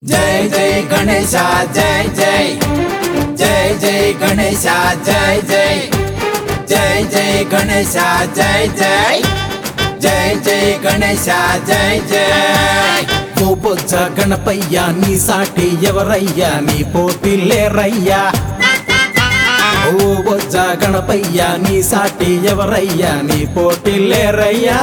జై జై గణేశ జై జై జై జై గణేశ జై జై జై జై గణేశ జై జై జై జై గణేశ జై జై ఓ బొజ్జ గణపయ్య నీ సాటి ఎవరయ్యా నీ పోటీ లేరయ్యా ఓ బొజ్జ గణపయ్య నీ సాటి ఎవరయ్యా నీ పోటీ లేరయ్యా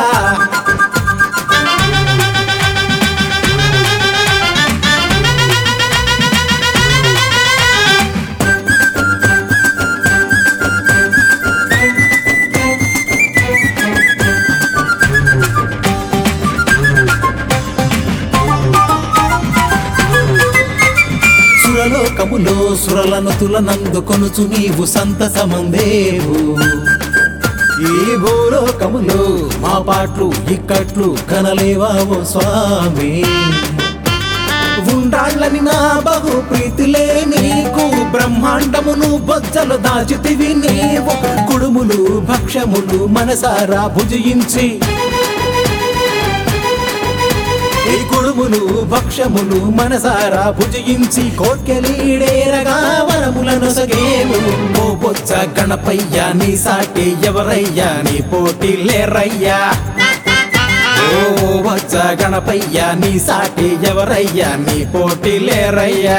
సురలోకములో సురలను తులనందుకొనుచు నీవు సంతసమందేవు ఈ భూలోకములో మా పాటలు ఇక్కట్లు కనలేవా ఓ స్వామి ఉండాళ్ళని నా బహు ప్రీతిలే నీకు బ్రహ్మాండమును బొజ్జలు దాచితివి నీవు కుడుములు భక్ష్యములు మనసారా భుజించి ఈ కుడుములు భక్ష్యములు మనసారా భుజించి కోర్కెలీడేరగా వరములను సగేము ఓ బొచ్చ గణపయ్య నీ సాటి ఎవరయ్యా నీ పోటీ లేరయ్యా ఓ బొచ్చ గణపయ్య నీ సాటి ఎవరయ్యా నీ పోటీ లేరయ్యా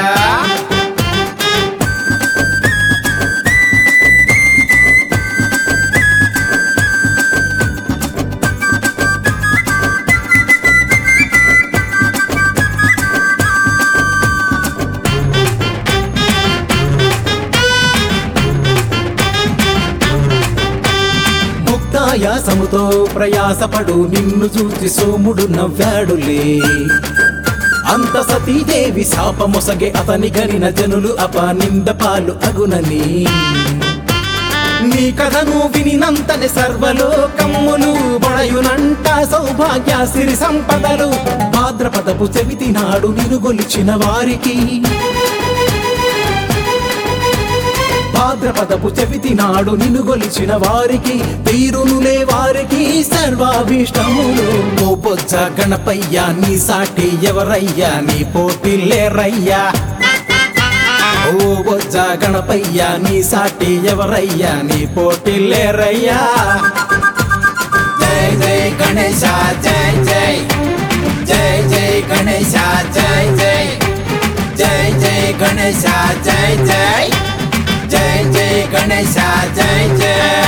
ముక్తాయాసముతో ప్రయాసపడు నిన్ను చూసి సోముడు నవ్వాడులే అంత సతీదేవి శాపమొసగే అతని గనిన జనులు అపనింద పాలు అగునని నీ కథను వినినంతని సర్వలోకమ్ములు బడయునంట సౌభాగ్య సిరి సంపదలు భాద్రపదపు చెవితి నాడు నిను గొలిచిన వారికి భాద్రపదపు చెవితి నాడు నిన్ను గొలిచిన వారికి తీరునులే వారికి సర్వాభీష్టములు ఓ పొజ్జ గణపయ్య నీ సాటి ఎవరయ్యా నీ పోటీ లేరయ్యా ఓ బొజ్జ గణపయ్య నీ సాటి ఎవరయ్యా నీ పోటీ లేరయ్యా జై జై గణేశ జై జై జై జై గణేశ జై జై జై జై గణేశ జై జై జై జై గణేశ జై జై